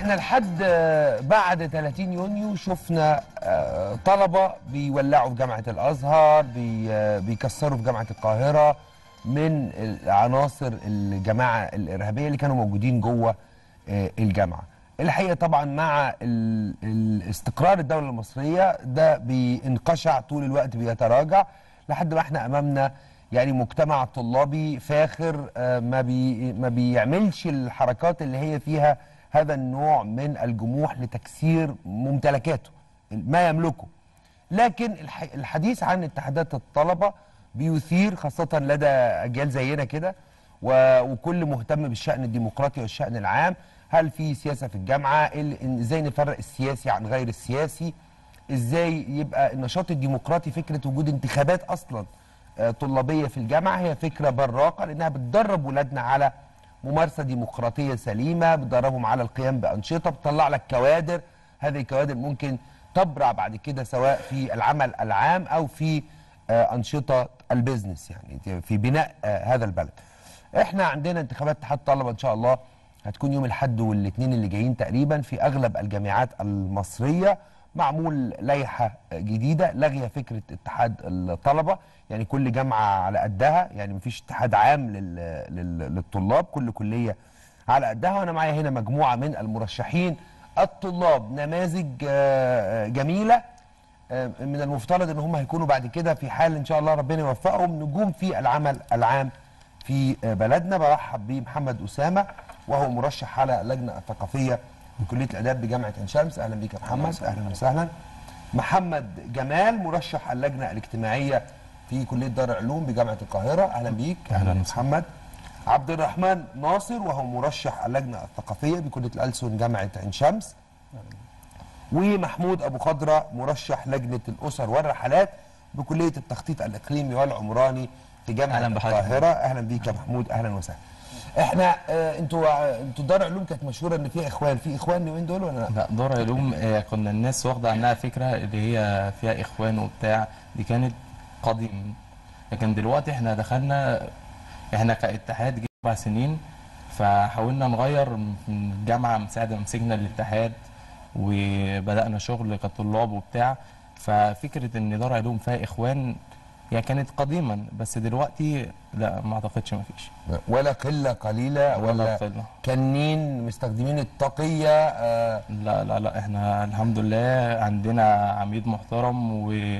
احنا لحد آه، بعد 30 يونيو شفنا آه، طلبه بيولعوا في جامعه الازهر بي آه، بيكسروا في جامعه القاهره من عناصر الجماعه الارهابيه اللي كانوا موجودين جوه آه، الجامعه. الحقيقه طبعا مع ال- الاستقرار الدوله المصريه ده بينقشع طول الوقت بيتراجع لحد ما احنا امامنا يعني مجتمع طلابي فاخر آه، ما بي ما بيعملش الحركات اللي هي فيها هذا النوع من الجموح لتكسير ممتلكاته ما يملكه لكن الح- الحديث عن اتحادات الطلبه بيثير خاصه لدى اجيال زينا كده و- وكل مهتم بالشان الديمقراطي والشان العام هل في سياسه في الجامعه إيه اللي- إن- ازاي نفرق السياسي عن غير السياسي ازاي يبقى النشاط الديمقراطي فكره وجود انتخابات اصلا آه، طلابيه في الجامعه هي فكره براقه لانها بتدرب ولادنا على ممارسه ديمقراطيه سليمه بتدربهم على القيام بانشطه بتطلع لك كوادر هذه الكوادر ممكن تبرع بعد كده سواء في العمل العام او في آه، انشطه البيزنس يعني في بناء آه، هذا البلد. احنا عندنا انتخابات اتحاد طلبه ان شاء الله هتكون يوم الاحد والاثنين اللي جايين تقريبا في اغلب الجامعات المصريه معمول لائحه جديده لاغيه فكره اتحاد الطلبه يعني كل جامعه على قدها يعني مفيش اتحاد عام لل... لل... للطلاب كل كليه على قدها وانا معايا هنا مجموعه من المرشحين الطلاب نماذج آه، آه، جميله آه، من المفترض ان هم هيكونوا بعد كده في حال ان شاء الله ربنا يوفقهم نجوم في العمل العام في آه، بلدنا برحب بمحمد اسامه وهو مرشح على اللجنه الثقافيه بكليه الاداب بجامعه عين شمس اهلا بيك يا محمد اهلا وسهلا محمد جمال مرشح اللجنه الاجتماعيه في كليه دار العلوم بجامعه القاهره اهلا بيك أهلاً يا وسهلاً. محمد عبد الرحمن ناصر وهو مرشح اللجنه الثقافيه بكليه الألسن جامعه عين شمس ومحمود ابو خضره مرشح لجنه الاسر والرحلات بكليه التخطيط الاقليمي والعمراني في جامعه أهلاً بحضرتك. القاهره اهلا بيك يا محمود اهلا وسهلا احنا آه انتوا آه، انتوا دار علوم كانت مشهوره ان في اخوان في اخوان اليومين دول ولا لا؟ لا دار علوم آه، كنا الناس واخده عنها فكره اللي هي فيها اخوان وبتاع دي كانت قديم لكن دلوقتي احنا دخلنا احنا كاتحاد جه اربع سنين فحاولنا نغير من الجامعه من ساعه ما مسكنا الاتحاد وبدانا شغل كطلاب وبتاع ففكره ان دار علوم فيها اخوان هي كانت قديما بس دلوقتي لا ما اعتقدش ما فيش ولا قله قليله ولا, ولا قلة. كنين مستخدمين التقيه آه لا لا لا احنا الحمد لله عندنا عميد محترم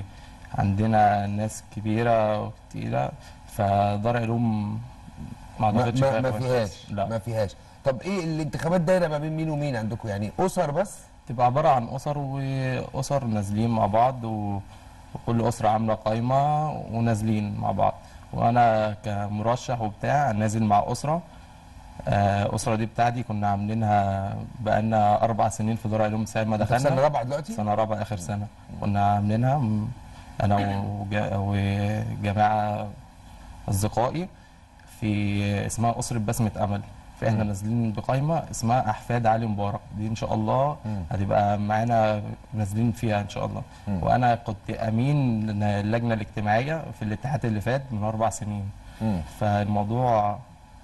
وعندنا ناس كبيرة وتقيلة فدار علوم ما ما, اعتقدش ما, فيها ما إخوان. فيهاش لا ما فيهاش طب ايه الانتخابات دايره ما بين مين ومين عندكم يعني اسر بس تبقى عبارة عن أسر وأسر نازلين مع بعض و- وكل أسرة عاملة قايمة ونازلين مع بعض وأنا كمرشح وبتاع نازل مع أسرة آه، الأسرة دي بتاعتي كنا عاملينها بقالنا أربع سنين في دار علوم ساعة ما انت في دخلنا سنه رابعه دلوقتي سنة رابعة آخر سنة كنا عاملينها م- أنا وجا- وجماعة أصدقائي في اسمها أسرة بسمة أمل فإحنا نازلين بقائمة اسمها أحفاد علي مبارك دي إن شاء الله هتبقى معانا نازلين فيها إن شاء الله وأنا كنت أمين اللجنة الاجتماعية في الاتحاد اللي فات من أربع سنين مم. فالموضوع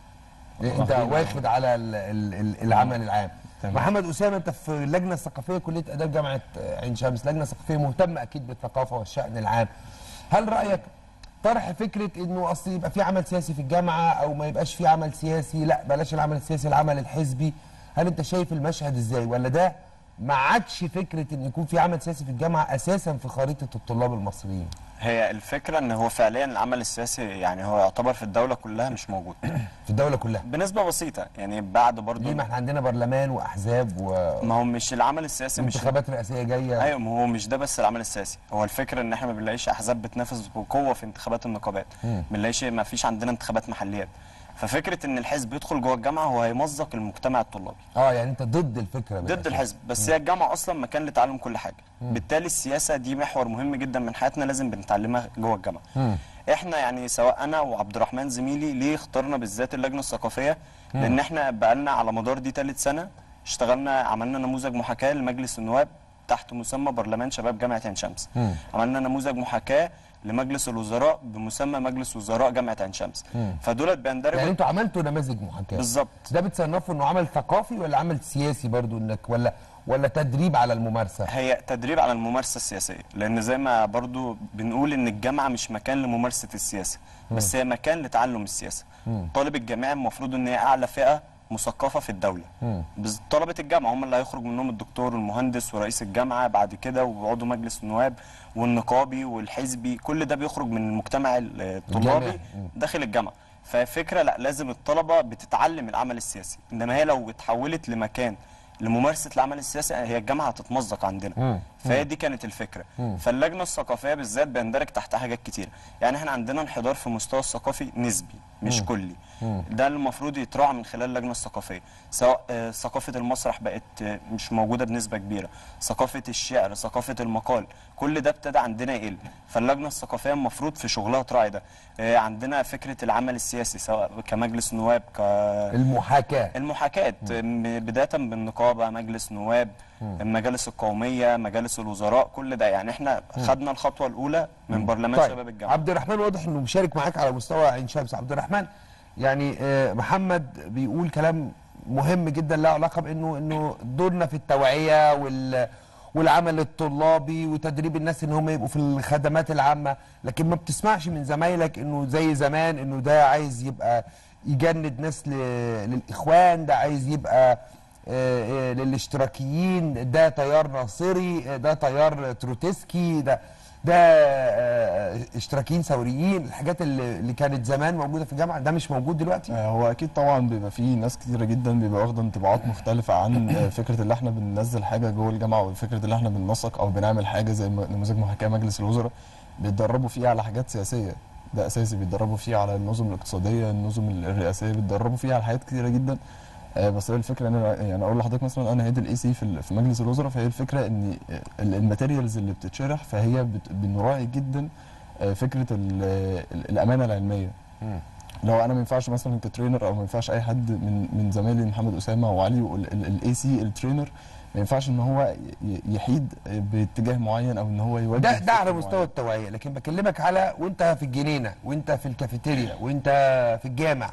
انت واخدين- واخد على ال ال ال العمل العام تمام. محمد اسامه انت في اللجنه الثقافيه كليه اداب جامعه عين شمس لجنه ثقافيه مهتمه اكيد بالثقافه والشان العام هل رايك طرح فكره انه اصل يبقى في عمل سياسي في الجامعه او ما يبقاش في عمل سياسي لا بلاش العمل السياسي العمل الحزبي هل انت شايف المشهد ازاي ولا ده ما عادش فكره ان يكون في عمل سياسي في الجامعه اساسا في خريطه الطلاب المصريين هي الفكرة ان هو فعليا العمل السياسي يعني هو يعتبر في الدولة كلها مش موجود في الدوله كلها بنسبة بسيطة يعني بعد برضو ليه ما احنا عندنا برلمان واحزاب ما هو مش العمل السياسي مش وانتخابات رئاسيه جايه ايوه ما هو مش ده بس العمل السياسي هو الفكره ان احنا ما بنلاقيش احزاب بتنافس بقوه في انتخابات النقابات ما بنلاقيش ما فيش عندنا انتخابات محليات ففكره ان الحزب يدخل جوه الجامعه هو هيمزق المجتمع الطلابي اه يعني انت ضد الفكره ضد بالأساس. الحزب بس هي الجامعه اصلا مكان لتعلم كل حاجه بالتالي السياسه دي محور مهم جدا من حياتنا لازم بنتعلمها جوه الجامعه احنا يعني سواء انا وعبد الرحمن زميلي ليه اخترنا بالذات اللجنه الثقافيه لان احنا بقالنا على مدار دي ثالث سنه اشتغلنا عملنا نموذج محاكاه لمجلس النواب تحت مسمى برلمان شباب جامعه عين شمس عملنا نموذج محاكاه لمجلس الوزراء بمسمى مجلس وزراء جامعه عين شمس فدولت بيندرجوا يعني انتوا عملتوا نماذج محاكاه بالظبط ده بتصنفوا انه عمل ثقافي ولا عمل سياسي برضو انك ولا ولا تدريب على الممارسه هي تدريب على الممارسه السياسيه لان زي ما برضو بنقول ان الجامعه مش مكان لممارسه السياسه بس هي مكان لتعلم السياسه طالب الجامعي المفروض ان هي اعلى فئه مثقفه في الدوله بس طلبه الجامعه هم اللي هيخرج منهم الدكتور والمهندس ورئيس الجامعه بعد كده وعضو مجلس النواب والنقابي والحزبي كل ده بيخرج من المجتمع الطلابي الجامعي. داخل الجامعه ففكره لا لازم الطلبه بتتعلم العمل السياسي انما هي لو اتحولت لمكان لممارسه العمل السياسي هي الجامعه هتتمزق عندنا فهي دي كانت الفكره فاللجنه الثقافيه بالذات بيندرج تحتها حاجات كتير يعني احنا عندنا انحدار في المستوى الثقافي نسبي مش كلي ده المفروض يتراعى من خلال اللجنه الثقافيه سواء آه، ثقافه المسرح بقت آه، مش موجوده بنسبه كبيره ثقافه الشعر ثقافه المقال كل ده ابتدى عندنا يقل فاللجنه الثقافيه المفروض في شغلها تراعي ده آه، عندنا فكره العمل السياسي سواء كمجلس نواب ك المحاكاه المحاكاة م- بداية بالنقابة مجلس نواب المجالس القومية مجالس الوزراء كل ده يعني احنا خدنا الخطوة الأولى من برلمان شباب الجامعة عبد الرحمن واضح انه مشارك معاك على مستوى عين شمس عبد الرحمن يعني آه، محمد بيقول كلام مهم جدا له علاقه بانه انه دورنا في التوعيه وال والعمل الطلابي وتدريب الناس ان هم يبقوا في الخدمات العامه لكن ما بتسمعش من زمايلك انه زي زمان انه ده عايز يبقى يجند ناس ل... للاخوان ده عايز يبقى آه، آه، للاشتراكيين ده تيار ناصري آه، ده تيار تروتسكي ده ده آه، اشتراكيين ثوريين الحاجات اللي اللي كانت زمان موجوده في الجامعه ده مش موجود دلوقتي آه، هو اكيد طبعا بيبقى فيه ناس كتيره جدا بيبقى واخده انطباعات مختلفه عن آه، فكره اللي احنا بننزل حاجه جوه الجامعه وفكره اللي احنا بننسق او بنعمل حاجه زي م- نموذج محاكاه مجلس الوزراء بيتدربوا فيه على حاجات سياسيه ده اساسي بيتدربوا فيه على النظم الاقتصاديه النظم الرئاسيه بيتدربوا فيه على حاجات كتيره جدا آه، بس هي الفكره ان انا يعني اقول لحضرتك مثلا انا هيد الاي سي في ال- في مجلس الوزراء فهي الفكره ان آه، ال- الماتيريالز اللي بتتشرح فهي بت- بنراعي جدا آه، فكره ال- ال- الامانه العلميه لو انا ما ينفعش مثلا كترينر او ما ينفعش اي حد من من زمايلي محمد اسامه وعلي والاي سي الترينر ما ينفعش ان هو ي- يحيد باتجاه معين او ان هو يوجه ده ده على فكر مستوى معين. التوعيه لكن بكلمك على وانت في الجنينه وانت في الكافيتيريا وانت في الجامع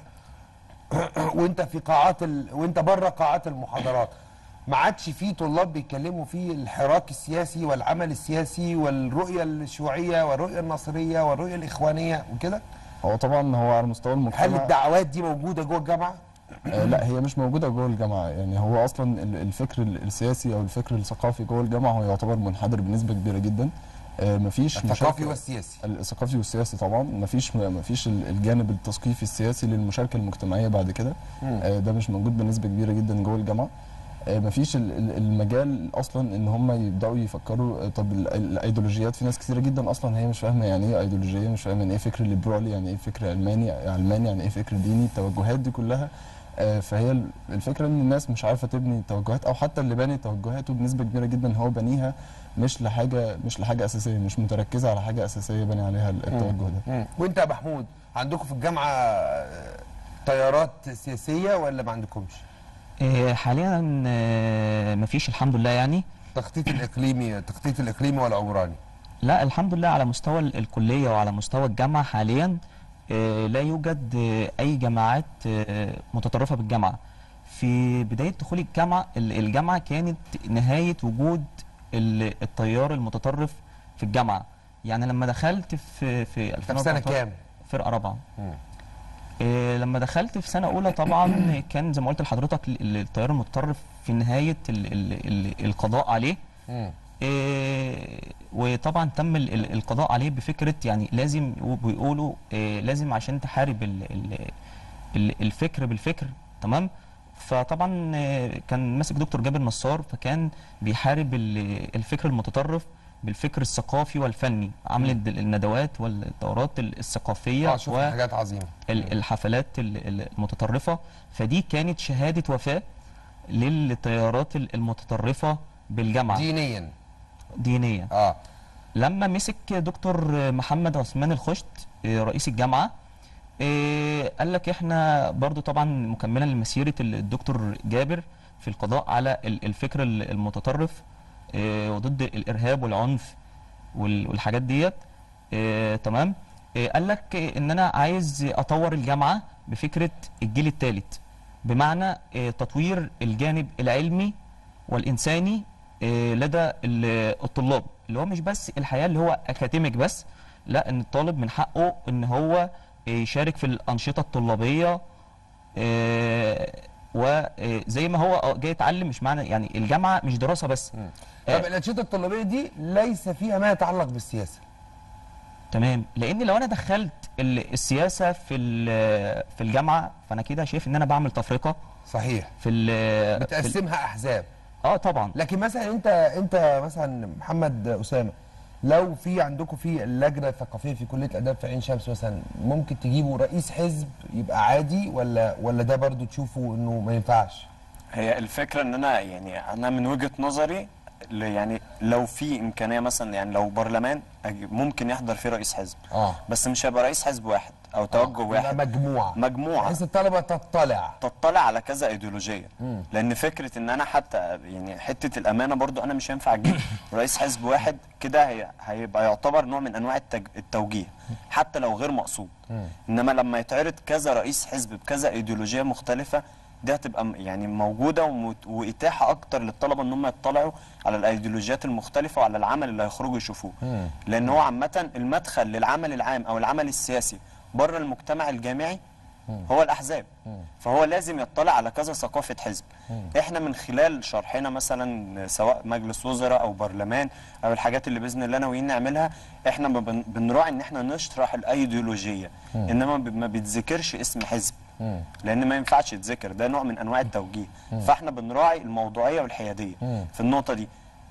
وانت في قاعات ال... وانت بره قاعات المحاضرات ما عادش في طلاب بيتكلموا في الحراك السياسي والعمل السياسي والرؤيه الشيوعيه والرؤيه النصريه والرؤيه الاخوانيه وكده هو طبعا هو على مستوى هل المجتمع الدعوات دي موجوده جوه الجامعه آه لا هي مش موجوده جوه الجامعه يعني هو اصلا ال- الفكر ال- السياسي او الفكر الثقافي جوه الجامعه هو يعتبر منحدر بنسبه كبيره جدا آه مفيش الثقافي مشاركة- والسياسي الثقافي والسياسي طبعا مفيش مفيش ال- الجانب التثقيفي السياسي للمشاركه المجتمعيه بعد كده آه، ده مش موجود بنسبه كبيره جدا جوه الجامعه آه، مفيش ال- ال- المجال اصلا ان هم يبداوا يفكروا آه، طب ال- الايديولوجيات في ناس كثيره جدا اصلا هي مش فاهمه يعني ايه ايديولوجيه مش فاهمه يعني ايه فكر ليبرالي يعني ايه فكر علماني علماني يعني ايه فكر ديني التوجهات دي كلها آه، فهي ال- الفكره ان الناس مش عارفه تبني توجهات او حتى اللي باني توجهاته بنسبه كبيره جدا هو بنيها مش لحاجه مش لحاجه اساسيه مش متركزه على حاجه اساسيه باني عليها التوجه ده وانت يا محمود عندكم في الجامعه آه، تيارات سياسيه ولا ما عندكمش آه، حاليا آه، مفيش الحمد لله يعني التخطيط الاقليمي التخطيط الاقليمي والعمراني لا الحمد لله على مستوى ال- الكلية وعلى مستوى الجامعة حاليا آه، لا يوجد آه، أي جماعات آه، متطرفة بالجامعة في بداية دخول الجامعة ال- الجامعة كانت نهاية وجود ال- التيار المتطرف في الجامعة يعني لما دخلت في في طب سنه 2014 كام؟ فرقة رابعة مم. إيه لما دخلت في سنة أولى طبعا كان زي ما قلت لحضرتك ال- التيار المتطرف في نهاية ال ال ال القضاء عليه مم. إيه وطبعا تم ال ال القضاء عليه بفكرة يعني لازم بيقولوا إيه لازم عشان تحارب ال ال ال الفكر بالفكر تمام فطبعا آه، كان ماسك دكتور جابر نصار فكان بيحارب ال- الفكر المتطرف بالفكر الثقافي والفني عمل الندوات والدورات الثقافية اه شفت حاجات عظيمه ال- الحفلات ال- ال- المتطرفة فدي كانت شهادة وفاة للتيارات ال- المتطرفة بالجامعة دينيا دينية اه لما مسك دكتور محمد عثمان الخشت آه، رئيس الجامعة آه، قال لك احنا برضو طبعا مكملا لمسيرة الدكتور جابر في القضاء على ال- الفكر ال- المتطرف آه، وضد الإرهاب والعنف وال- والحاجات ديت آه تمام آه قال لك آه ان انا عايز اطور الجامعه بفكره الجيل الثالث بمعنى آه تطوير الجانب العلمي والانساني آه لدى ال- الطلاب اللي هو مش بس الحياه اللي هو اكاديميك بس لا ان الطالب من حقه ان هو آه، يشارك في الانشطه الطلابيه آه، وزي ما هو جاي يتعلم مش معنى يعني الجامعه مش دراسه بس طب الانشطه الطلابيه دي ليس فيها ما يتعلق بالسياسه تمام لان لو انا دخلت ال- السياسه في ال- في الجامعه فانا كده شايف ان انا بعمل تفرقه صحيح في ال- في ال- بتقسمها احزاب اه طبعا لكن مثلا انت انت مثلا محمد اسامه لو في عندكم في اللجنه الثقافيه في كليه الاداب في عين شمس مثلا ممكن تجيبوا رئيس حزب يبقى عادي ولا ولا ده برضو تشوفوا انه ما ينفعش هي الفكره ان انا يعني انا من وجهه نظري ل- يعني لو في امكانيه مثلا يعني لو برلمان أج- ممكن يحضر فيه رئيس حزب اه بس مش هيبقى رئيس حزب واحد او توجه يبقى واحد مجموعه مجموعه بحيث الطلبه تطلع تطلع على كذا ايديولوجيه لان فكره ان انا حتى يعني حته الامانه برضو انا مش هينفع اجيب رئيس حزب واحد كده هي- هيبقى يعتبر نوع من انواع التج... التوجيه حتى لو غير مقصود انما لما يتعرض كذا رئيس حزب بكذا ايديولوجيه مختلفه دي هتبقى م- يعني موجوده ومت... واتاحه اكتر للطلبه ان هم يطلعوا على الايديولوجيات المختلفه وعلى العمل اللي هيخرجوا يشوفوه لان هو عامه المدخل للعمل العام او العمل السياسي بره المجتمع الجامعي هو الاحزاب فهو لازم يطلع على كذا ثقافه حزب احنا من خلال شرحنا مثلا سواء مجلس وزراء او برلمان او الحاجات اللي باذن الله ناويين نعملها احنا ما بن- بنراعي ان احنا نشرح الايديولوجيه انما ب- ما بيتذكرش اسم حزب لان ما ينفعش يتذكر ده نوع من انواع التوجيه فاحنا بنراعي الموضوعيه والحياديه في النقطه دي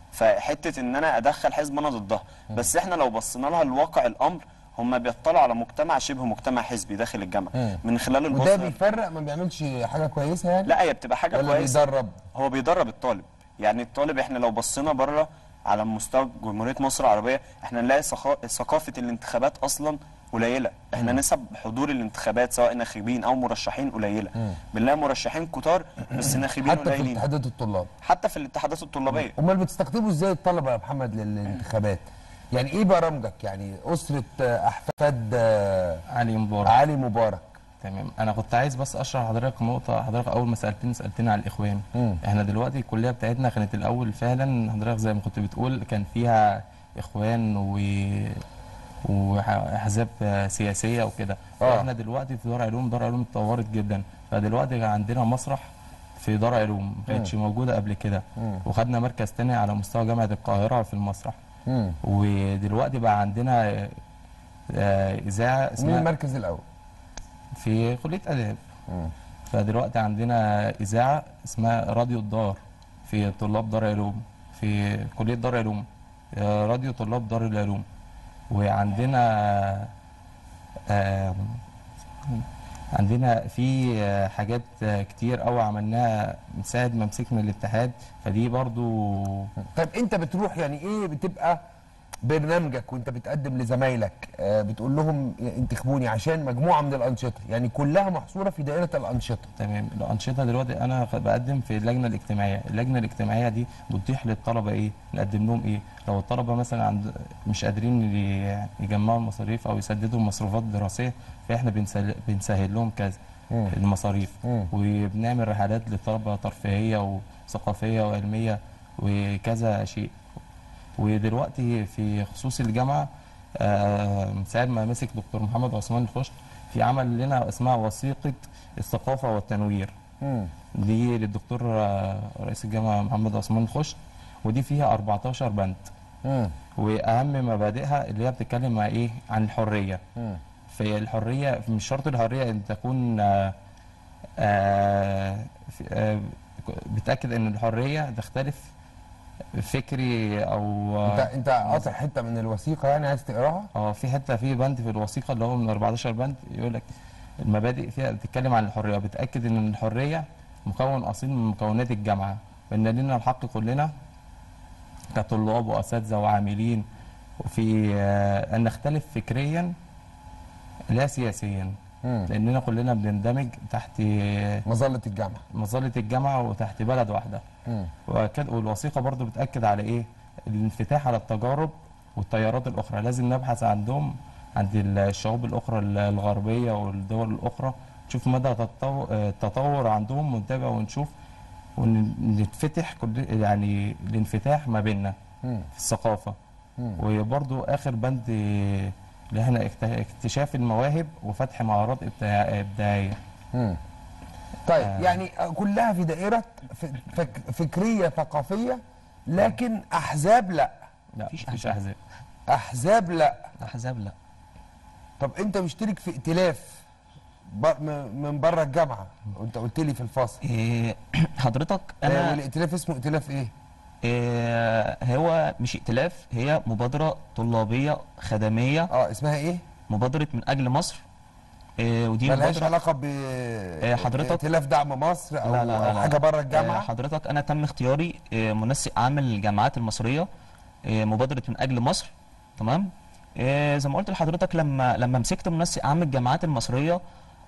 فحته ان انا ادخل حزب انا ضدها بس احنا لو بصينا لها لواقع الامر هم بيطلعوا على مجتمع شبه مجتمع حزبي داخل الجامعه من خلال وده البصره بيفرق ما بيعملش حاجه كويسه يعني لا هي بتبقى حاجه ولا كويسه بيدرب هو بيدرب الطالب يعني الطالب احنا لو بصينا بره على مستوى جمهوريه مصر العربيه احنا نلاقي ثقا- ثقافه الانتخابات اصلا قليله احنا نسب حضور الانتخابات سواء ناخبين او مرشحين قليله بنلاقي مرشحين كتار بس ناخبين حتى في قليلين اتحادات الطلاب حتى في الاتحادات الطلابيه امال بتستقطبوا ازاي الطلبه يا محمد للانتخابات يعني ايه برامجك يعني اسره آه، احفاد آه، علي مبارك علي مبارك تمام انا كنت عايز بس اشرح لحضرتك نقطه حضرتك اول ما سالتني سالتني على الاخوان مم. احنا دلوقتي الكليه بتاعتنا كانت الاول فعلا حضرتك زي ما كنت بتقول كان فيها اخوان و واحزاب سياسيه وكده آه. احنا دلوقتي في دار علوم دار علوم اتطورت جدا فدلوقتي كان عندنا مسرح في دار علوم ما كانتش موجوده قبل كده وخدنا مركز تاني على مستوى جامعه القاهره في المسرح مم. ودلوقتي بقى عندنا آه، اذاعه مين اسمها المركز الاول في كليه اداب مم. فدلوقتي عندنا اذاعه اسمها راديو الدار في طلاب دار علوم في كليه دار علوم آه، راديو طلاب دار العلوم وعندنا آه، عندنا في آه، حاجات آه، كتير قوي عملناها من ساعه ما مسكنا الاتحاد فدي برضو طيب انت بتروح يعني ايه بتبقى برنامجك وانت بتقدم لزمايلك آه بتقول لهم انتخبوني عشان مجموعه من الانشطه يعني كلها محصوره في دائره الانشطه تمام الانشطه دلوقتي انا خ- بقدم في اللجنه الاجتماعيه اللجنه الاجتماعيه دي بتتيح للطلبه ايه نقدم لهم ايه لو الطلبه مثلا عند مش قادرين ي- يجمعوا المصاريف او يسددوا المصروفات الدراسيه فاحنا بنسل... بنسهل لهم كذا مم. المصاريف مم. وبنعمل رحلات للطلبه ترفيهيه وثقافيه وعلميه وكذا شيء ودلوقتي في خصوص الجامعه آه، من ساعه ما مسك دكتور محمد عثمان الخشت في عمل لنا اسمها وثيقه الثقافه والتنوير مم. دي للدكتور آه، رئيس الجامعه محمد عثمان الخشت ودي فيها 14 بند مم. واهم مبادئها اللي هي بتتكلم مع ايه عن الحريه مم. في الحريه مش شرط الحريه ان تكون آه، آه، في- آه، بتاكد ان الحريه تختلف فكري او انت انت قاطع حته من الوثيقه يعني عايز تقراها اه في حته في بند في الوثيقه اللي هو من 14 بند يقول لك المبادئ فيها بتتكلم عن الحريه بتاكد ان الحريه مكون اصيل من مكونات الجامعه وان لنا الحق كلنا كطلاب واساتذه وعاملين وفي آه، ان نختلف فكريا لا سياسيا مم. لاننا كلنا بنندمج تحت مظله الجامعه مظله الجامعه وتحت بلد واحده مم. وكد- والوثيقه برضو بتاكد على ايه الانفتاح على التجارب والتيارات الاخرى لازم نبحث عندهم عند الشعوب الاخرى الغربيه والدول الاخرى نشوف مدى تطو- التطور عندهم ونتابع ونشوف ونتفتح كل يعني الانفتاح ما بيننا مم. في الثقافه مم. وبرضو اخر بند اللي احنا اكت- اكتشاف المواهب وفتح مهارات إبداع- ابداعيه مم. طيب آه. يعني كلها في دائرة ف- فك فكرية ثقافية لكن أحزاب لا لا مفيش مفيش أحزاب. احزاب أحزاب لا احزاب لا طب أنت مشترك في ائتلاف ب- م- من بره الجامعة وأنت قلت لي في الفصل إيه حضرتك أنا انا والائتلاف اسمه ائتلاف إيه؟ إيه هو مش ائتلاف هي مبادره طلابيه خدميه أه اسمها إيه؟ مبادره من اجل مصر إيه ودي ملهاش مبادره علاقة ب حضرتك- ائتلاف دعم مصر أو, لا لا لا أو لا. حاجة بره آه، الجامعة حضرتك انا تم اختياري آه، منسق عام الجامعات المصريه آه، مبادره من اجل مصر تمام آه، زي ما قلت لحضرتك لما لما مسكت منسق عام الجامعات المصريه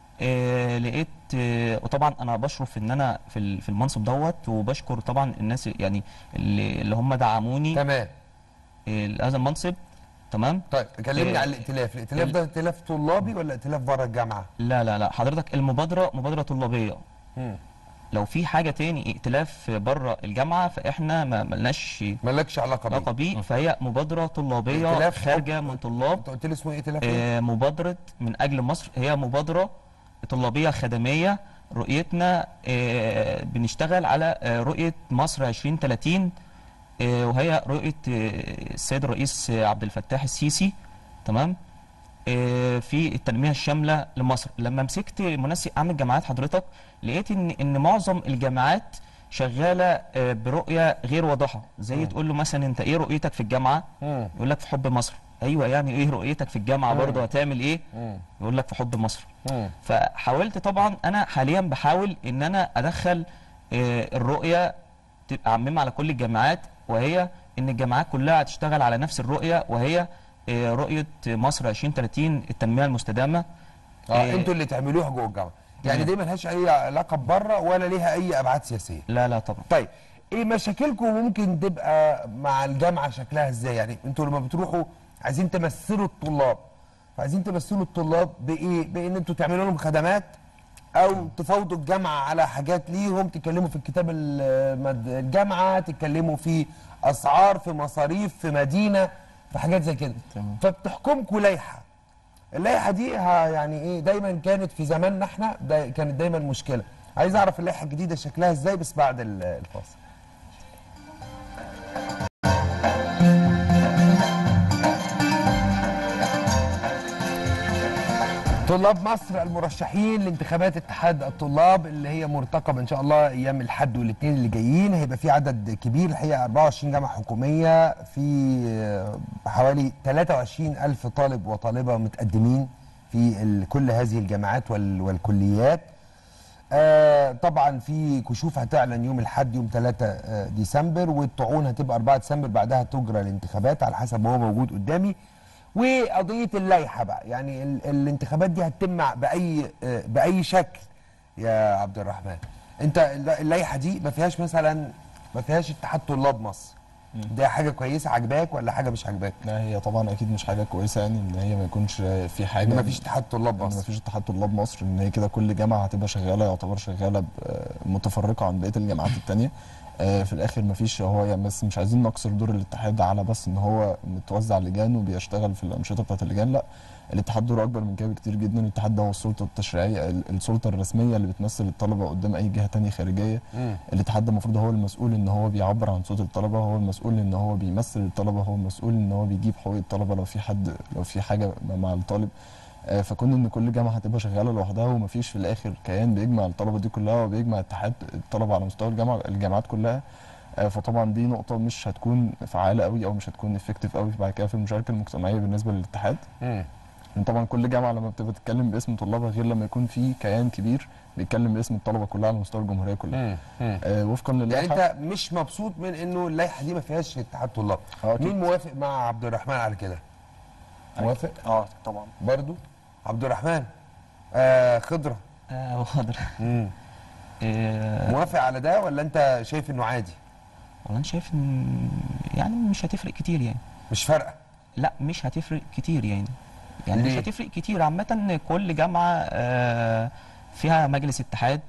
آه، لقيت آه، وطبعا انا بشرف ان انا في ال- في المنصب دوت وبشكر طبعا الناس يعني اللي, اللي هم دعموني تمام آه، لهذا المنصب تمام طيب كلمني آه، عن الائتلاف الائتلاف ال- ده ائتلاف طلابي ولا ائتلاف بره الجامعة؟ لا لا لا حضرتك المبادره مبادره طلابيه مم. لو في حاجه تاني ائتلاف بره الجامعه فاحنا ما ملناش مالكش علاقة بيه علاقه بيه فهي مبادره طلابيه ائتلاف خارجه من طلاب أنت قلت لي اسمه إيه ائتلاف إيه؟ آه، مبادره من اجل مصر هي مبادره طلابيه خدميه رؤيتنا آه، بنشتغل على آه، رؤيه مصر 2030 آه، وهي رؤيه آه، السيد الرئيس آه، عبد الفتاح السيسي تمام آه، في التنميه الشامله لمصر لما مسكت منسق عام الجامعات حضرتك لقيت ان ان معظم الجامعات شغاله آه، برؤيه غير واضحه زي تقول له مثلا انت ايه رؤيتك في الجامعه مم. يقول لك في حب مصر ايوه يعني ايه رؤيتك في الجامعه برضه هتعمل ايه مم. يقول لك في حب مصر مم. فحاولت طبعا انا حاليا بحاول ان انا ادخل آه، الرؤيه تبقى عميمه على كل الجامعات وهي ان الجامعات كلها هتشتغل على نفس الرؤيه وهي آه، رؤيه مصر 2030 التنميه المستدامه اه آه، انتوا اللي تعملوها جوه الجامعه يعني تمام. دي ملهاش اي علاقه بره ولا ليها اي ابعاد سياسيه لا لا طبعا طيب ايه مشاكلكم ممكن تبقى مع الجامعه شكلها ازاي يعني انتوا لما بتروحوا عايزين تمثلوا الطلاب فعايزين تمثلوا الطلاب بايه بان انتوا تعملوا لهم خدمات او تفاوضوا الجامعه على حاجات ليهم تتكلموا في الكتاب المد- الجامعه تتكلموا في اسعار في مصاريف في مدينه في حاجات زي كده تمام. فبتحكمكم لائحه اللائحه دي ها يعني ايه دايما كانت في زماننا احنا دا كانت دايما مشكله عايز اعرف اللائحه الجديده شكلها ازاي بس بعد ال- الفاصل طلاب مصر المرشحين لانتخابات اتحاد الطلاب اللي هي مرتقبه ان شاء الله ايام الاحد والاثنين اللي جايين هيبقى في عدد كبير الحقيقه 24 جامعه حكوميه في آه، حوالي 23 الف طالب وطالبه متقدمين في ال- كل هذه الجامعات وال- والكليات آه طبعا في كشوف هتعلن يوم الاحد يوم 3 آه ديسمبر والطعون هتبقى 4 ديسمبر بعدها تجرى الانتخابات على حسب ما هو موجود قدامي وقضيه اللائحه بقى يعني ال الانتخابات دي هتتم باي آه باي شكل يا عبد الرحمن انت الل- اللائحه دي ما فيهاش مثلا ما فيهاش اتحاد طلاب مصر ده حاجه كويسه عجباك ولا حاجه مش عجباك لا هي طبعا اكيد مش حاجه كويسه يعني ان هي ما يكونش في حاجه ما فيش اتحاد طلاب ان مصر ما فيش اتحاد طلاب مصر ان هي كده كل جامعه هتبقى شغاله يعتبر شغاله ب- متفرقه عن بقيه الجامعات التانيه آه، في الاخر ما فيش هو يعني بس مش عايزين نقصر دور الاتحاد على بس ان هو متوزع لجان وبيشتغل في الانشطه بتاعت اللجان لا الاتحاد دوره اكبر من كده بكتير جدا الاتحاد ده هو السلطه التشريعيه ال- السلطه الرسميه اللي بتمثل الطلبه قدام اي جهه تانية خارجيه مم. الاتحاد ده المفروض هو المسؤول ان هو بيعبر عن صوت الطلبه هو المسؤول ان هو بيمثل الطلبه هو المسؤول ان هو بيجيب حقوق الطلبه لو في حد لو في حاجه مع الطالب آه، فكون ان كل جامعه هتبقى شغاله لوحدها ومفيش في الاخر كيان بيجمع الطلبه دي كلها وبيجمع اتحاد الطلبه على مستوى الجامعه الجامعات كلها آه، فطبعا دي نقطه مش هتكون فعاله قوي او مش هتكون افكتيف قوي بعد كده في المشاركه المجتمعيه بالنسبه للاتحاد مم. لان طبعا كل جامعه لما بتبقى تتكلم باسم طلابها غير لما يكون في كيان كبير بيتكلم باسم الطلبه كلها على مستوى الجمهوريه كلها مم. مم. آه وفقا يعني للائحه انت مش مبسوط من انه اللائحه دي ما فيهاش اتحاد طلاب آه، أكيد. مين موافق مع عبد الرحمن على كده موافق اه طبعا برضو عبد الرحمن آه خضره آه واضح مم. آه موافق على ده ولا انت شايف انه عادي والله انا شايف ان يعني مش هتفرق كتير يعني مش فارقه لا مش هتفرق كتير يعني يعني مش ليه؟ هتفرق كتير عامة كل جامعة آه، فيها مجلس اتحاد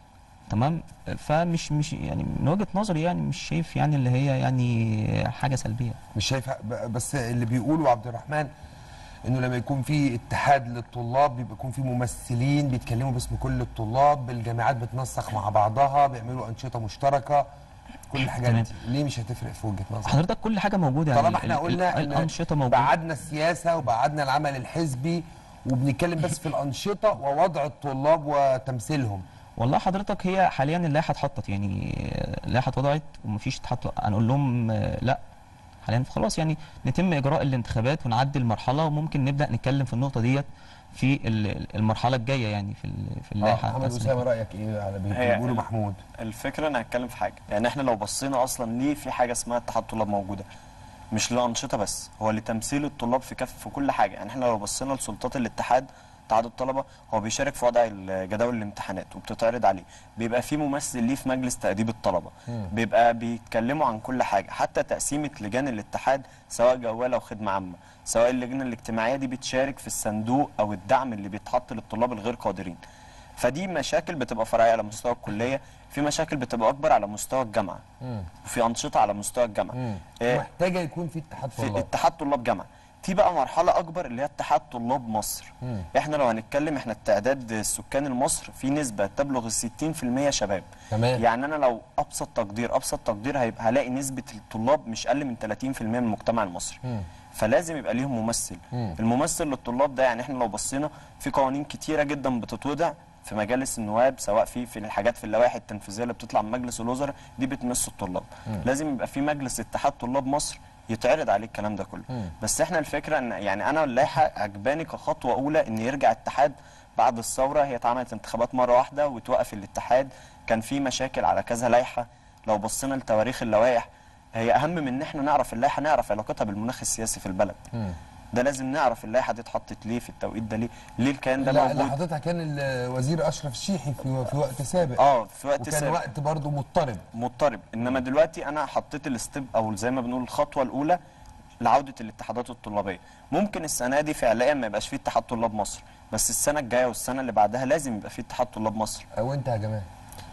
تمام فمش مش يعني من وجهة نظري يعني مش شايف يعني اللي هي يعني حاجة سلبية مش شايف ب- بس اللي بيقولوا عبد الرحمن انه لما يكون في اتحاد للطلاب بيبقى يكون في ممثلين بيتكلموا باسم كل الطلاب الجامعات بتنسق مع بعضها بيعملوا انشطه مشتركه كل الحاجات تمام. دي ليه مش هتفرق في وجهه نظرك حضرتك كل حاجة موجودة يعني طالما احنا ال- ال- قلنا ان الأنشطة موجودة بعدنا السياسه وبعدنا العمل الحزبي وبنتكلم بس في الانشطه ووضع الطلاب وتمثيلهم والله حضرتك هي حاليا اللائحه اتحطت يعني اللائحه اتوضعت ومفيش اتحط هنقول لهم آه، لا حاليا خلاص يعني نتم اجراء الانتخابات ونعدي المرحله وممكن نبدا نتكلم في النقطه ديت في ال- المرحله الجايه يعني في ال- في اه اللائحه محمد التسليمية. اسامه رايك ايه على بي- هي- بيقولوا محمود الفكره انا هتكلم في حاجه يعني احنا لو بصينا اصلا ليه في حاجه اسمها اتحاد طلاب موجوده مش للانشطه بس هو لتمثيل الطلاب في كف في كل حاجه يعني احنا لو بصينا لسلطات الاتحاد اتحاد الطلبه هو بيشارك في وضع ال- جداول الامتحانات وبتتعرض عليه بيبقى في ممثل ليه في مجلس تاديب الطلبه بيبقى بيتكلموا عن كل حاجه حتى تقسيمه لجان الاتحاد سواء جواله وخدمه عامه سواء اللجنه الاجتماعيه دي بتشارك في الصندوق او الدعم اللي بيتحط للطلاب الغير قادرين فدي مشاكل بتبقى فرعيه على مستوى الكليه في مشاكل بتبقى اكبر على مستوى الجامعه وفي انشطه على مستوى الجامعه آه، محتاجه يكون في اتحاد في طلاب اتحاد طلاب جامعه في بقى مرحله اكبر اللي هي اتحاد طلاب مصر مم. احنا لو هنتكلم احنا التعداد السكان المصر في نسبه تبلغ ال 60% شباب تمام يعني انا لو ابسط تقدير ابسط تقدير هيبقى هلاقي نسبه الطلاب مش اقل من 30% من المجتمع المصري مم. فلازم يبقى ليهم ممثل مم. الممثل للطلاب ده يعني احنا لو بصينا في قوانين كتيره جدا بتتوضع في مجالس النواب سواء في في الحاجات في اللوائح التنفيذيه اللي بتطلع من مجلس الوزراء دي بتمس الطلاب لازم يبقى في مجلس اتحاد طلاب مصر يتعرض عليه الكلام ده كله مم. بس احنا الفكره ان يعني انا اللائحه عجباني كخطوه اولى ان يرجع اتحاد بعد الثوره هي اتعملت انتخابات مره واحده وتوقف الاتحاد كان في مشاكل على كذا لائحه لو بصينا لتواريخ اللوائح هي اهم من ان احنا نعرف اللائحه نعرف علاقتها بالمناخ السياسي في البلد مم. ده لازم نعرف اللائحه دي اتحطت ليه في التوقيت ده ليه ليه الكيان ده لا اللي موجود حضرتها كان الوزير اشرف الشيحي في في وقت سابق اه في وقت وكان سابق وقت برضه مضطرب مضطرب انما دلوقتي انا حطيت الستيب او زي ما بنقول الخطوه الاولى لعوده الاتحادات الطلابيه ممكن السنه دي فعليا ما يبقاش فيه اتحاد طلاب مصر بس السنه الجايه والسنه اللي بعدها لازم يبقى فيه اتحاد طلاب مصر او انت يا جماعه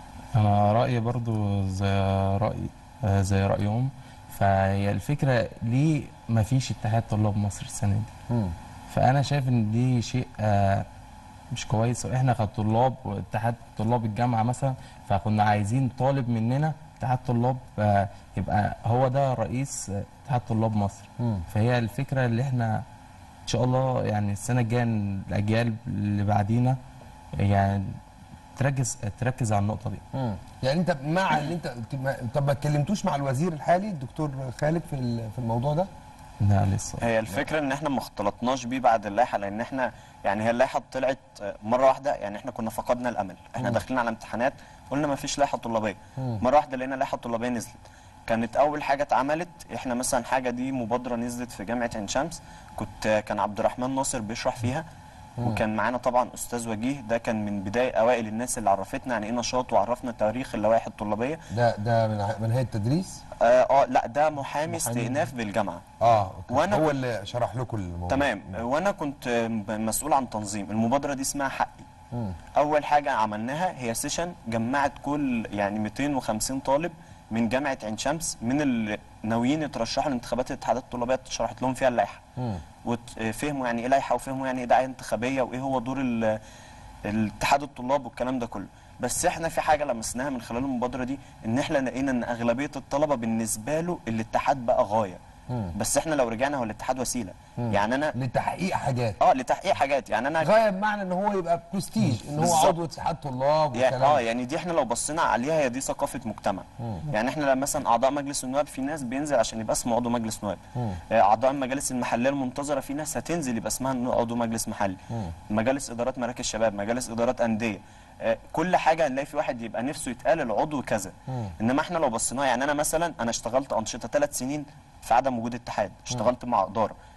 انا رايي برضو زي راي آه، زي رايهم فهي الفكره ليه ما فيش اتحاد طلاب مصر السنه دي مم. فانا شايف ان دي شيء آه، مش كويس واحنا كطلاب واتحاد طلاب الجامعه مثلا فكنا عايزين طالب مننا اتحاد طلاب آه، يبقى هو ده رئيس آه، اتحاد طلاب مصر مم. فهي الفكره اللي احنا ان شاء الله يعني السنه الجايه الاجيال اللي بعدينا يعني تركز تركز على النقطه دي مم. يعني انت مع اللي انت ما- طب ما اتكلمتوش مع الوزير الحالي الدكتور خالد في ال- في الموضوع ده لا لسه هي الفكره ان احنا ما اختلطناش بيه بعد اللائحه لان احنا يعني هي اللائحه طلعت مره واحده يعني احنا كنا فقدنا الامل احنا داخلين على امتحانات قلنا ما فيش لائحه طلابيه مره واحده لقينا لائحه طلابيه نزلت كانت اول حاجه اتعملت احنا مثلا حاجه دي مبادره نزلت في جامعه عين شمس كنت كان عبد الرحمن ناصر بيشرح فيها وكان معانا طبعا استاذ وجيه ده كان من بدايه اوائل الناس اللي عرفتنا يعني ايه نشاط وعرفنا تاريخ اللوائح الطلابيه ده ده من ع- من هيئه التدريس اه, آه لا ده محامي استئناف بالجامعه اه أوكي. وأنا هو كنت- اللي شرح لكم الموضوع تمام وانا كنت مسؤول عن تنظيم المبادره دي اسمها حقي مم. اول حاجه عملناها هي سيشن جمعت كل يعني 250 طالب من جامعه عين شمس من اللي ناويين يترشحوا لانتخابات الاتحادات الطلابيه شرحت لهم فيها اللائحه مم. وفهموا يعني ايه لائحه وفهموا يعني ايه دعايه انتخابيه وايه هو دور ال- الاتحاد الطلاب والكلام ده كله بس احنا في حاجه لمسناها من خلال المبادره دي ان احنا لقينا ان اغلبيه الطلبه بالنسبه له الاتحاد بقى غايه مم. بس احنا لو رجعنا هو الاتحاد وسيله مم. يعني انا لتحقيق حاجات اه لتحقيق حاجات يعني انا غايه بمعنى ان هو يبقى برستيج ان هو بالظبط. عضو اتحاد طلاب يعني والكلام اه ده. يعني دي احنا لو بصينا عليها هي دي ثقافه مجتمع يعني احنا لما مثلا اعضاء مجلس النواب في ناس بينزل عشان يبقى اسمه عضو مجلس نواب آه، اعضاء المجالس المحليه المنتظره في ناس هتنزل يبقى اسمها إنه عضو مجلس محلي مجالس ادارات مراكز شباب مجالس ادارات انديه آه، كل حاجه هنلاقي في واحد يبقى نفسه يتقال العضو كذا انما احنا لو بصينا يعني انا مثلا انا اشتغلت انشطه ثلاث سنين في عدم وجود اتحاد اشتغلت مع اداره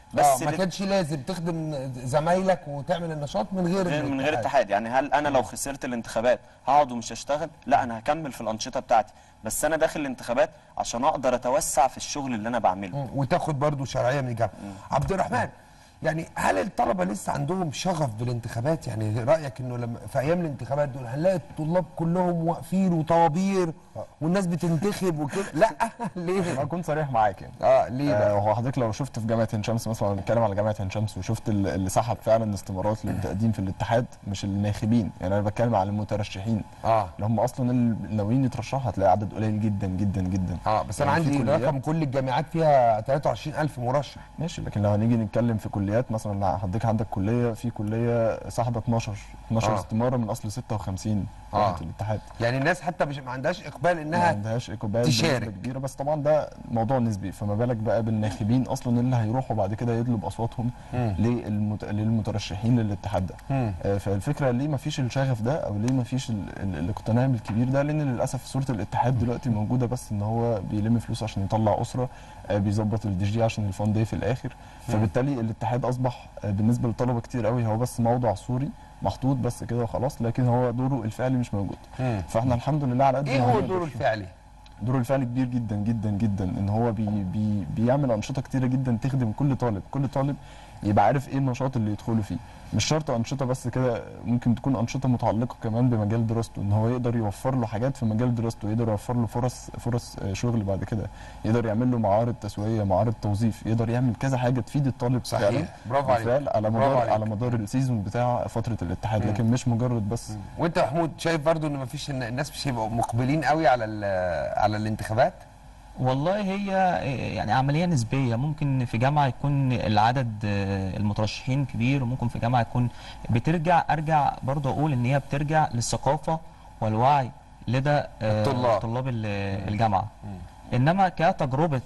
بس آه ما اللي- كانش لازم تخدم زمايلك وتعمل النشاط من غير غير من غير الاتحاد. اتحاد يعني هل انا لو خسرت الانتخابات هقعد ومش هشتغل لا انا هكمل في الانشطه بتاعتي بس انا داخل الانتخابات عشان اقدر اتوسع في الشغل اللي انا بعمله مم. وتاخد برضو شرعيه من الجامعه عبد الرحمن يعني هل الطلبه لسه عندهم شغف بالانتخابات يعني رايك انه لما في ايام الانتخابات دول هنلاقي الطلاب كلهم واقفين وطوابير والناس بتنتخب وكده لا ليه اكون صريح معاك يعني اه ليه آه، بقى هو حضرتك لو شفت في جامعه عين شمس مثلا لو بنتكلم على جامعه عين شمس وشفت ال- اللي سحب فعلا استمارات للتقديم في الاتحاد مش الناخبين يعني انا بتكلم على المترشحين اه اللي هم اصلا اللي ناويين يترشحوا هتلاقي عدد قليل جدا جدا جدا اه بس انا يعني في عندي كليات- رقم كل الجامعات فيها 23000 مرشح ماشي لكن لو هنيجي نتكلم في كليات مثلا حضرتك عندك كليه في كليه سحبه 12 12 آه. استماره من اصل 56 آه. جامعه الاتحاد يعني الناس حتى مش ما عندهاش اقبال ما انها عندهاش اقبال تشارك. بنسبه كبيره بس طبعا ده موضوع نسبي فما بالك بقى بالناخبين اصلا اللي هيروحوا بعد كده يطلب اصواتهم للمت... للمترشحين للاتحاد ده مم. آه، فالفكره ليه ما فيش الشغف ده او ليه ما فيش ال... ال... الاقتناع الكبير ده لان للاسف صوره الاتحاد دلوقتي موجوده بس ان هو بيلم فلوس عشان يطلع اسره آه، بيظبط الدي جي عشان الفان داي في الاخر فبالتالي الاتحاد اصبح آه، بالنسبه للطلبه كتير قوي هو بس موضع صوري محطوط بس كده وخلاص لكن هو دوره الفعلي مش موجود مم. فاحنا الحمد لله على قد ايه ما هو هنقدر دوره الفعلي دوره الفعلي كبير جدا جدا جدا ان هو بي بي بيعمل انشطه كتيره جدا تخدم كل طالب كل طالب يبقى عارف ايه النشاط اللي يدخله فيه مش شرط انشطه بس كده ممكن تكون انشطه متعلقه كمان بمجال دراسته ان هو يقدر يوفر له حاجات في مجال دراسته يقدر يوفر له فرص فرص آه، شغل بعد كده يقدر يعمل له معارض تسويقيه معارض توظيف يقدر يعمل كذا حاجه تفيد الطالب صحيح. فعلا برافو عليك. بالفعل على برافو مدار عليك. على مدار السيزون بتاع فتره الاتحاد لكن مش مجرد بس وانت يا محمود شايف برضو ان مفيش إن الناس مش هيبقوا مقبلين قوي على ال- على الانتخابات والله هي يعني عملية نسبية ممكن في جامعة يكون العدد آه، المترشحين كبير وممكن في جامعة يكون بترجع أرجع برضه أقول إن هي بترجع للثقافة والوعي لدى آه، الطلاب. طلاب ال- الجامعة إنما كتجربة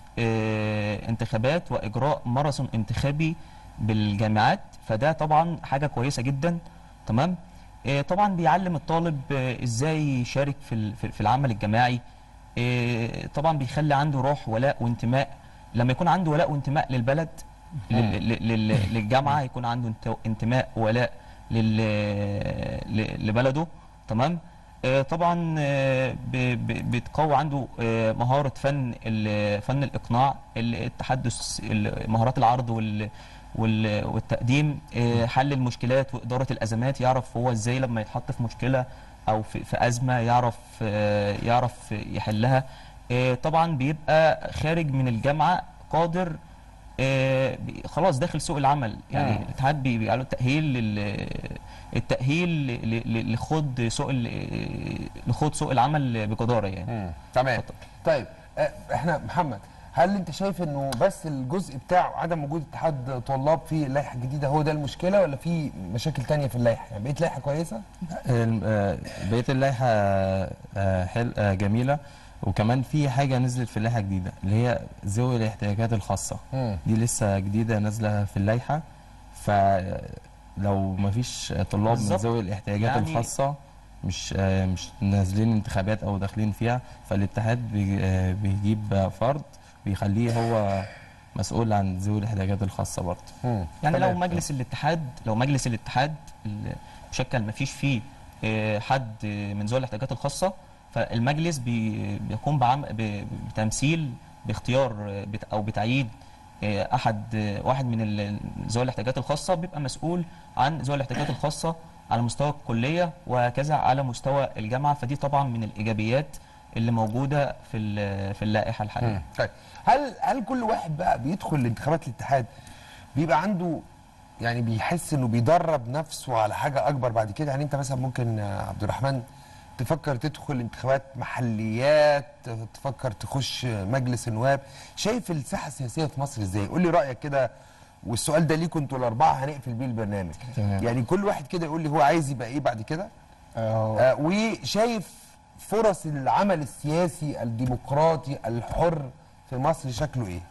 آه، انتخابات وإجراء ماراثون انتخابي بالجامعات فده طبعا حاجة كويسة جدا تمام آه، طبعا بيعلم الطالب آه، ازاي يشارك في ال- في في العمل الجماعي آه، طبعا بيخلي عنده روح ولاء وانتماء لما يكون عنده ولاء وانتماء للبلد لل- لل- لل- للجامعه يكون عنده انت- انتماء وولاء لل- ل- لبلده تمام آه، طبعا آه، ب- ب- بتقوي عنده آه، مهاره فن ال- فن الاقناع ال- التحدث ال- مهارات العرض وال وال- والتقديم آه، حل المشكلات واداره الازمات يعرف هو ازاي لما يتحط في مشكله او في, في ازمه يعرف آه، يعرف يحلها آه، طبعا بيبقى خارج من الجامعه قادر آه، بي- خلاص داخل سوق العمل يعني مم. الاتحاد بي- بيعملوا تاهيل لل التاهيل ل- ل- لخوض سوق ال- لخوض سوق العمل بجداره يعني تمام اتفضل. طيب آه، احنا محمد هل انت شايف انه بس الجزء بتاع عدم وجود اتحاد طلاب في اللائحه الجديده هو ده المشكله ولا في مشاكل تانية في اللائحه يعني بقيت لائحه كويسه الم- آه، بقيه اللائحه آه، حل آه، جميله وكمان في حاجه نزلت في اللائحه جديده اللي هي ذوي الاحتياجات الخاصه مم. دي لسه جديده نازله في اللائحه فلو ما فيش طلاب من بالظبط. ذوي الاحتياجات يعني- الخاصه مش آه، مش نازلين انتخابات او داخلين فيها فالاتحاد بي- آه، بيجيب فرد بيخليه هو مسؤول عن ذوي الاحتياجات الخاصه برضه يعني لو تمام. مجلس الاتحاد لو مجلس الاتحاد ال- مشكل ما فيش فيه آه، حد آه، من ذوي الاحتياجات الخاصه فالمجلس بي- بيقوم بعم ب- بتمثيل باختيار آه، بت- او بتعيين آه، احد آه، واحد من ال- ذوي الاحتياجات الخاصه بيبقى مسؤول عن ذوي الاحتياجات الخاصه على مستوى الكليه وكذا على مستوى الجامعه فدي طبعا من الايجابيات اللي موجوده في ال- في اللائحه الحاليه طيب هل هل كل واحد بقى بيدخل لانتخابات الاتحاد بيبقى عنده يعني بيحس انه بيدرب نفسه على حاجه اكبر بعد كده يعني انت مثلا ممكن يا عبد الرحمن تفكر تدخل انتخابات محليات تفكر تخش مجلس النواب شايف الساحه السياسيه في مصر ازاي قول لي رايك كده والسؤال ده ليكم انتوا الاربعه هنقفل بيه البرنامج تمام. يعني كل واحد كده يقول لي هو عايز يبقى ايه بعد كده آه، آه، وشايف فرص العمل السياسي الديمقراطي الحر في مصر شكله ايه؟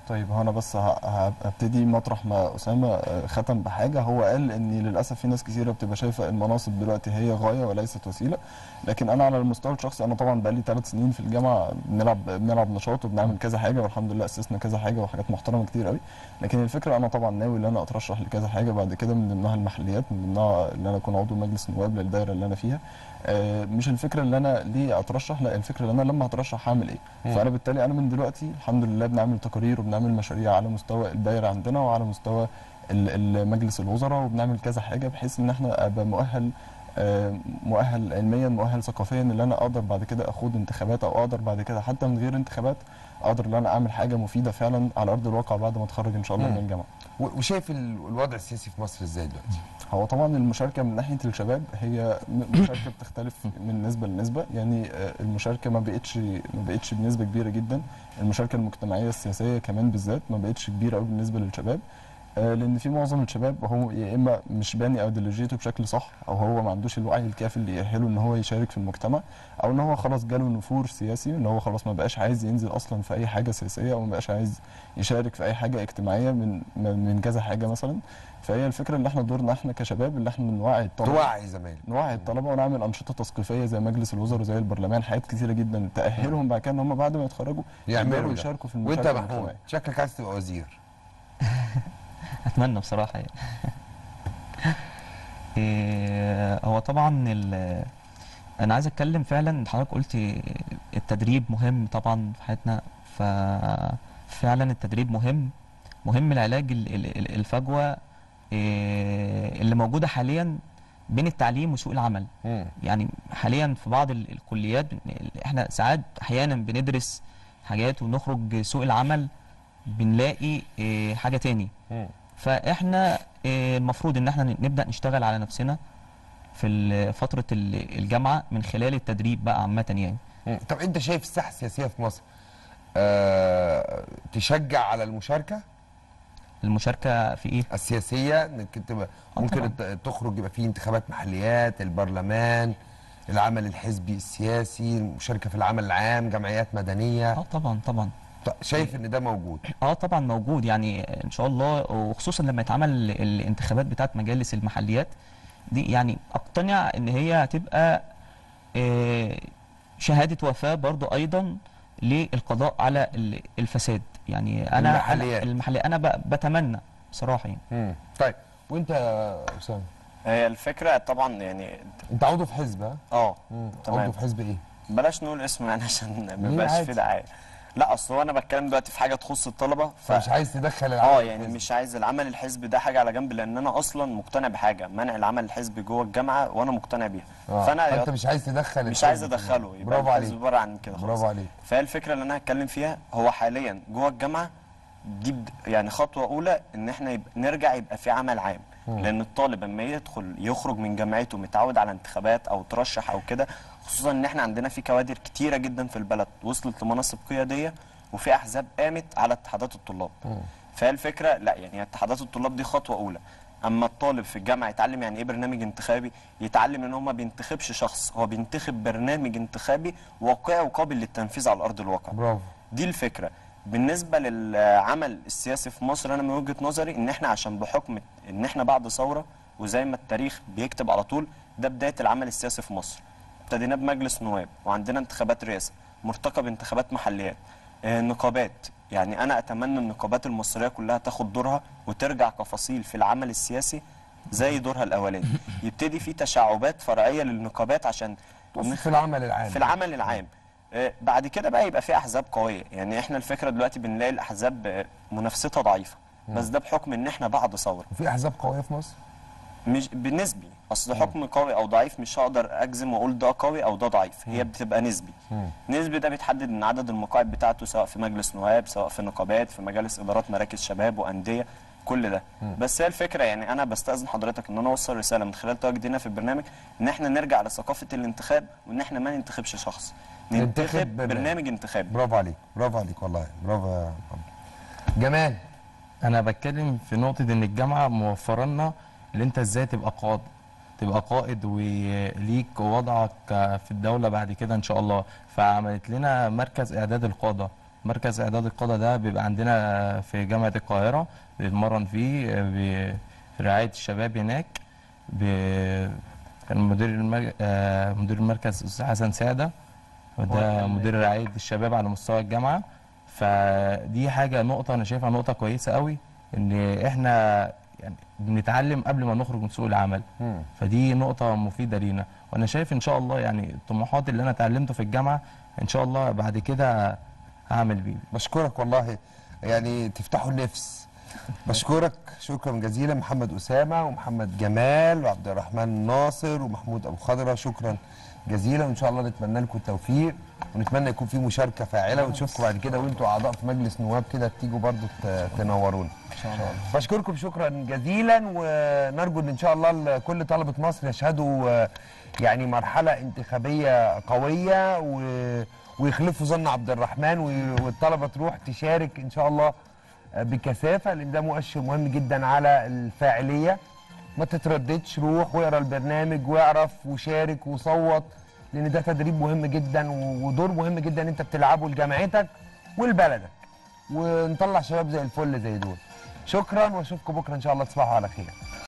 طيب هو انا بس ه- ه- هبتدي مطرح ما اسامه آه، ختم بحاجه هو قال ان للاسف في ناس كثيره بتبقى شايفه المناصب دلوقتي هي غايه وليست وسيله لكن انا على المستوى الشخصي انا طبعا بقالي ثلاث سنين في الجامعه بنلعب بنلعب نشاط وبنعمل كذا حاجه والحمد لله اسسنا كذا حاجه وحاجات محترمه كتير قوي لكن الفكره انا طبعا ناوي ان انا اترشح لكذا حاجه بعد كده من ضمنها المحليات من ضمنها ان انا اكون عضو مجلس نواب للدايره اللي انا فيها آه، مش الفكره اللي انا ليه اترشح لا الفكره اللي انا لما هترشح هعمل ايه مم. فانا بالتالي انا من دلوقتي الحمد لله بنعمل تقارير وبنعمل مشاريع على مستوى الدايره عندنا وعلى مستوى ال- ال- مجلس الوزراء وبنعمل كذا حاجه بحيث ان احنا ابقى مؤهل آه، مؤهل علميا مؤهل ثقافيا ان انا اقدر بعد كده اخوض انتخابات او اقدر بعد كده حتى من غير انتخابات اقدر ان انا اعمل حاجه مفيده فعلا على ارض الواقع بعد ما اتخرج ان شاء الله مم. من الجامعه و- وشايف ال- الوضع السياسي في مصر ازاي دلوقتي؟ هو طبعا المشاركه من ناحيه الشباب هي م- مشاركه بتختلف من نسبه لنسبه يعني آه، المشاركه ما بقتش ما بقتش بنسبه كبيره جدا المشاركه المجتمعيه السياسيه كمان بالذات ما بقتش كبيره قوي بالنسبه للشباب آه، لان في معظم الشباب هو يا اما مش باني ايديولوجيته بشكل صح او هو ما عندوش الوعي الكافي اللي يأهله ان هو يشارك في المجتمع او ان هو خلاص جاله نفور سياسي ان هو خلاص ما بقاش عايز ينزل اصلا في اي حاجه سياسيه او ما بقاش عايز يشارك في اي حاجه اجتماعيه من من من كذا حاجه مثلا فهي الفكره اللي احنا دورنا احنا كشباب اللي احنا نوعي الطلبه توعي زمان نوعي الطلبه ونعمل انشطه تثقيفيه زي مجلس الوزراء وزي البرلمان حاجات كتيره جدا تاهلهم بعد كده ان هم بعد ما يتخرجوا يعملوا يقدروا ده. يشاركوا في وانت المشاركه يا محمود الاجتماعيه شكلك عايز تبقى وزير اتمنى بصراحه يعني إيه، هو طبعا ال- انا عايز اتكلم فعلا حضرتك قلت التدريب مهم طبعا في حياتنا ففعلا التدريب مهم مهم العلاج ال- ال- ال- الفجوه إيه، اللي موجوده حاليا بين التعليم وسوق العمل مم. يعني حاليا في بعض ال- الكليات بن- احنا ساعات احيانا بندرس حاجات ونخرج سوق العمل بنلاقي إيه، حاجه تاني مم. فاحنا آه، المفروض ان احنا نبدا نشتغل على نفسنا في ال- فتره ال- الجامعه من خلال التدريب بقى عامه يعني مم. طب انت شايف الساحه السياسيه في مصر آه تشجع على المشاركه المشاركه في ايه السياسيه انك تبقى آه ممكن طبعاً. الت- تخرج يبقى فيه انتخابات محليات البرلمان العمل الحزبي السياسي المشاركه في العمل العام جمعيات مدنيه اه طبعا طبعا ط- شايف ان ده موجود اه طبعا موجود يعني ان شاء الله وخصوصا لما يتعمل ال- الانتخابات بتاعت مجالس المحليات دي يعني اقتنع ان هي هتبقى آه، شهاده وفاه برضو ايضا للقضاء على ال- الفساد يعني انا المحليات. انا المحليات انا ب- بتمنى بصراحه يعني مم. طيب وانت يا اسامه هي الفكره طبعا يعني انت عضو في حزب ها اه مم. تمام. عضو في حزب ايه بلاش نقول اسمه يعني عشان ما ليه يبقاش عادي؟ في دعايه لا اصل هو انا بتكلم دلوقتي في حاجه تخص الطلبه ف... فمش عايز تدخل العمل اه في يعني الحزب. مش عايز العمل الحزبي ده حاجه على جنب لان انا اصلا مقتنع بحاجه منع العمل الحزبي جوه الجامعه وانا مقتنع بيها آه. فانا فانت مش عايز تدخل مش الحزب عايز في ادخله الموضوع. يبقى برافو الحزب عليك بره عن كده خالص برافو عليك فهي الفكره اللي انا هتكلم فيها هو حاليا جوه الجامعه دي بد- يعني خطوه اولى ان احنا يبقى نرجع يبقى في عمل عام لان الطالب لما يدخل يخرج من جامعته متعود على انتخابات او ترشح او كده خصوصا ان احنا عندنا في كوادر كتيره جدا في البلد وصلت لمناصب قياديه وفي احزاب قامت على اتحادات الطلاب فهي الفكره لا يعني اتحادات الطلاب دي خطوه اولى اما الطالب في الجامعه يتعلم يعني ايه برنامج انتخابي يتعلم ان هو ما بينتخبش شخص هو بينتخب برنامج انتخابي واقعي وقابل للتنفيذ على ارض الواقع برافو دي الفكره بالنسبه للعمل السياسي في مصر انا من وجهه نظري ان احنا عشان بحكم ان احنا بعد ثوره وزي ما التاريخ بيكتب على طول ده بدايه العمل السياسي في مصر ابتدينا بمجلس نواب وعندنا انتخابات رئاسه مرتقب انتخابات محليات آه، نقابات يعني انا اتمنى النقابات المصريه كلها تاخد دورها وترجع كفصيل في العمل السياسي زي دورها الاولاني يبتدي في تشعبات فرعيه للنقابات عشان في العمل العام في العمل العام آه، بعد كده بقى يبقى في احزاب قويه يعني احنا الفكره دلوقتي بنلاقي الاحزاب آه، منافستها ضعيفه بس ده بحكم ان احنا بعد ثوره وفي احزاب قويه في مصر مش بالنسبي اصل حكم قوي او ضعيف مش هقدر اجزم واقول ده قوي او ده ضعيف هي بتبقى نسبي نسبي ده بيتحدد من عدد المقاعد بتاعته سواء في مجلس نواب سواء في نقابات في مجالس ادارات مراكز شباب وانديه كل ده بس هي الفكره يعني انا بستاذن حضرتك ان انا اوصل رساله من خلال تواجدنا في البرنامج ان احنا نرجع لثقافه الانتخاب وان احنا ما ننتخبش شخص ننتخب ننتخب برنامج. برنامج انتخابي برافو عليك برافو عليك والله برافو يا محمد جمال انا بتكلم في نقطه ان الجامعه موفره لنا ان انت ازاي تبقى قائد تبقى قائد وليك وضعك في الدوله بعد كده ان شاء الله فعملت لنا مركز اعداد القاده مركز اعداد القاده ده بيبقى عندنا في جامعه القاهره بنتمرن فيه آه، ب- في رعايه الشباب هناك ب- كان مدير المر... آه، مدير المركز استاذ حسن ساده وده مدير رعايه الشباب على مستوى الجامعه فدي حاجه نقطه انا شايفها نقطه كويسه قوي ان احنا يعني بنتعلم قبل ما نخرج من سوق العمل مم. فدي نقطة مفيدة لينا وأنا شايف إن شاء الله يعني الطموحات اللي أنا اتعلمته في الجامعة إن شاء الله بعد كده هعمل بيه بشكرك والله يعني تفتحوا النفس بشكرك شكرا جزيلا محمد أسامة ومحمد جمال وعبد الرحمن ناصر ومحمود أبو خضرة شكرا جزيلا وإن شاء الله نتمنى لكم التوفيق ونتمنى يكون في مشاركة فاعلة ونشوفكم بعد كده وانتوا أعضاء في مجلس نواب كده تيجوا برضو ت- تنورونا ان شاء الله بشكركم شكرا جزيلا ونرجو ان ان شاء الله ال- كل طلبه مصر يشهدوا آه، يعني مرحله انتخابيه قويه و- ويخلفوا ظن عبد الرحمن و- والطلبه تروح تشارك ان شاء الله آه، بكثافه لان ده مؤشر مهم جدا على الفاعليه ما تترددش روح واقرا البرنامج واعرف وشارك وصوت لان ده تدريب مهم جدا و- ودور مهم جدا انت بتلعبه لجامعتك ولبلدك ونطلع شباب زي الفل زي دول شكرا واشوفكم بكره ان شاء الله تصبحوا على خير